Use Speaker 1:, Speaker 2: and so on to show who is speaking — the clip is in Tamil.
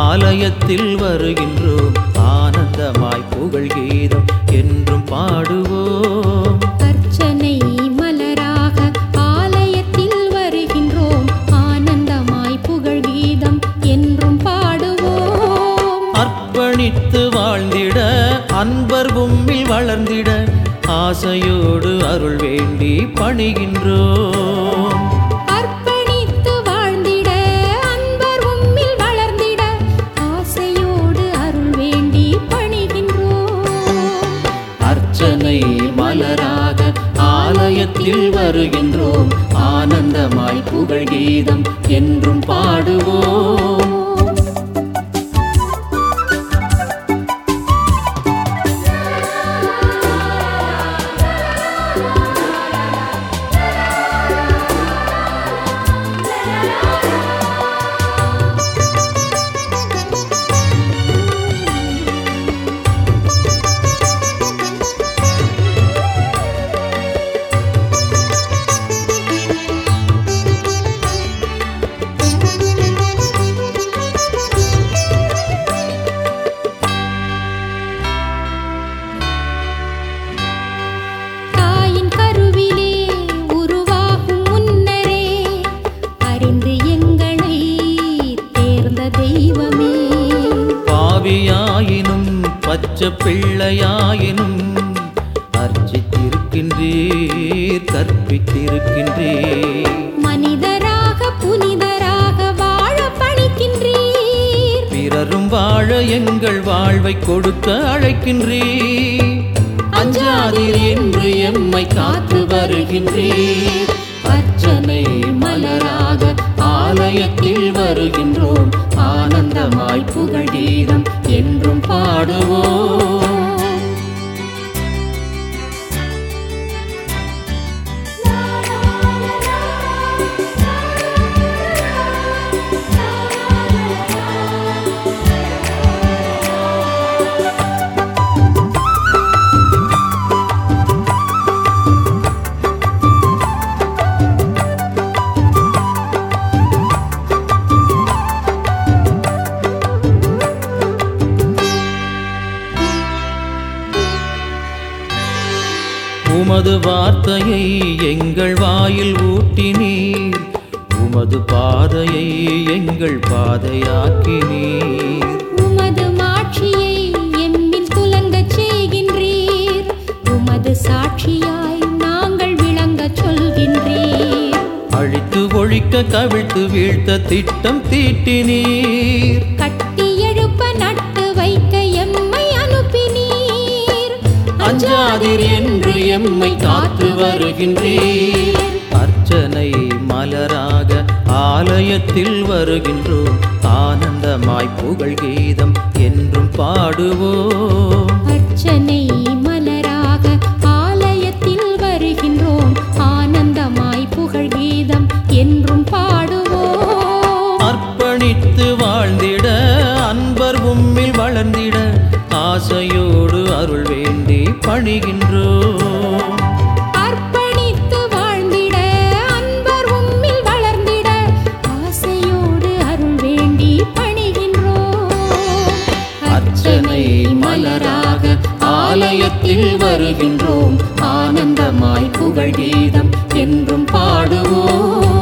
Speaker 1: ஆலயத்தில் வருகின்றோம் ஆனந்தமாய் புகழ் கீதம் என்றும் பாடுவோம்
Speaker 2: அர்ச்சனை மலராக ஆலயத்தில் வருகின்றோம் ஆனந்தமாய் புகழ் கீதம் என்றும் பாடுவோம்
Speaker 1: அர்ப்பணித்து வாழ்ந்திட அன்பர் உம்மில் வளர்ந்திட ஆசையோடு அருள் வேண்டி பணிகின்றோம்
Speaker 2: அர்ப்பணித்து வாழ்ந்திட அன்பர் உம்மில் வளர்ந்திட ஆசையோடு அருள் வேண்டி பணிகின்றோம்
Speaker 1: அர்ச்சனை மலராக ஆலயத்தில் வருகின்றோம் ஆனந்தமாய் புகழ் கீதம் என்றும் பாடுவோம்
Speaker 2: தாயின் கருவிலே உருவாகும் முன்னரே அறிந்து எங்களை தேர்ந்த தெய்வமே
Speaker 1: பாவியாயினும் பச்சை பிள்ளையாயினும் அர்ச்சித்திருக்கின்றீர் கற்பித்திருக்கின்றீர்
Speaker 2: மனிதராக புனிதராக வாழ பணிக்கின்றீர்
Speaker 1: பிறரும் வாழ எங்கள் வாழ்வை கொடுக்க அழைக்கின்றீர் அஞ்சாதீர் என்று எம்மை காத்து வருகின்றீர் அர்ச்சனை மலராக ஆலயத்தில் வருகின்றோம் ஆனந்தமாய் புகழ் கீதம் என்றும் பாடுவோம் உமது வார்த்தையை எங்கள் வாயில் ஊட்டினீர் உமது பாதையை எங்கள் பாதையாக்கினீர்
Speaker 2: உமது மாட்சியை எம்மில் துலங்கச் செய்கின்றீர் உமது சாட்சியாய் நாங்கள் விளங்கச் சொல்கின்றீர்
Speaker 1: அழித்து ஒழிக்க கவிழ்த்து வீழ்த்த திட்டம் தீட்டினீர்
Speaker 2: கட்டி எழுப்ப நட்டு வைக்க எம்மை அனுப்பினீர்
Speaker 1: அஞ்சாதீர் என்று எம்மை காத்து வருகின்றீர் அர்ச்சனை மலராக ஆலயத்தில் வருகின்றோம் ஆனந்தமாய் புகழ் கீதம் என்றும் பாடுவோம்
Speaker 2: அர்ச்சனை மலராக ஆலயத்தில் வருகின்றோம் ஆனந்தமாய் புகழ் கீதம் என்றும் பாடுவோம்
Speaker 1: அர்ப்பணித்து வாழ்ந்திட அன்பர் உம்மில் வளர்ந்திட ஆசையோடு அருள் வேண்டி பணிகின்றோம்
Speaker 2: அர்ப்பணித்து வாழ்ந்திட அன்பர் உம்மில் வளர்ந்திட ஆசையோடு அருள் வேண்டி பணிகின்றோம்
Speaker 1: அர்ச்சனை மலராக ஆலயத்தில் வருகின்றோம் ஆனந்தமாய் புகழ் கீதம் என்றும் பாடுவோம்